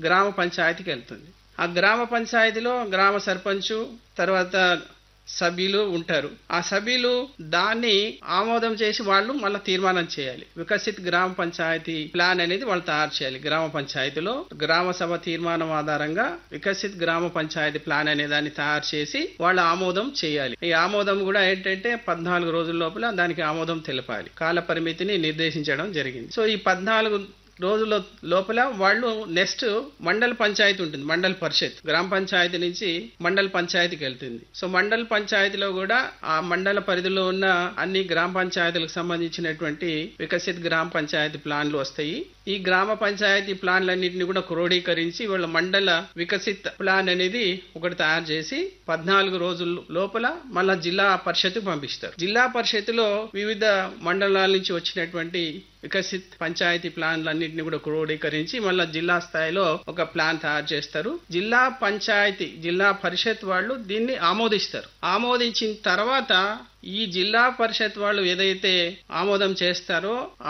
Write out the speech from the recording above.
గ్రామ పంచాయతీకి వెళ్తుంది ఆ గ్రామ పంచాయతీలో గ్రామ సర్పంచు తర్వాత సభ్యులు ఉంటారు ఆ సభ్యులు దాన్ని ఆమోదం చేసి వాళ్ళు మళ్ళీ తీర్మానం చేయాలి వికసిత్ గ్రామ పంచాయతీ ప్లాన్ అనేది వాళ్ళు తయారు చేయాలి గ్రామ పంచాయతీలో గ్రామ సభ తీర్మానం ఆధారంగా వికసిత్ గ్రామ పంచాయతీ ప్లాన్ అనే దాన్ని తయారు చేసి వాళ్ళు ఆమోదం చేయాలి ఈ ఆమోదం కూడా ఏంటంటే పద్నాలుగు రోజుల లోపల దానికి ఆమోదం తెలపాలి కాల పరిమితిని నిర్దేశించడం జరిగింది సో ఈ పద్నాలుగు రోజుల లోపల వాళ్ళు నెక్స్ట్ మండల పంచాయతీ ఉంటుంది మండల పరిషత్ గ్రామ పంచాయతీ నుంచి మండల పంచాయతీకి వెళ్తుంది సో మండల పంచాయతీలో కూడా ఆ మండల పరిధిలో ఉన్న అన్ని గ్రామ పంచాయతీలకు సంబంధించినటువంటి వికసిత్ గ్రామ పంచాయతీ ప్లాన్లు వస్తాయి ఈ గ్రామ పంచాయతీ ప్లాన్లన్నింటినీ కూడా క్రోడీకరించి వాళ్ళ మండల వికసిత్ ప్లాన్ అనేది ఒకటి తయారు చేసి పద్నాలుగు రోజుల లోపల మళ్ళా జిల్లా పరిషత్ పంపిస్తారు జిల్లా పరిషత్తులో వివిధ మండలాల నుంచి వచ్చినటువంటి వికసిత్ పంచాయతీ ప్లాన్లన్నింటినీ కూడా క్రోడీకరించి మళ్ళీ జిల్లా స్థాయిలో ఒక ప్లాన్ తయారు చేస్తారు జిల్లా పంచాయతీ జిల్లా పరిషత్ వాళ్ళు దీన్ని ఆమోదిస్తారు ఆమోదించిన తర్వాత ఈ జిల్లా పరిషత్ వాళ్ళు ఏదైతే ఆమోదం చేస్తారో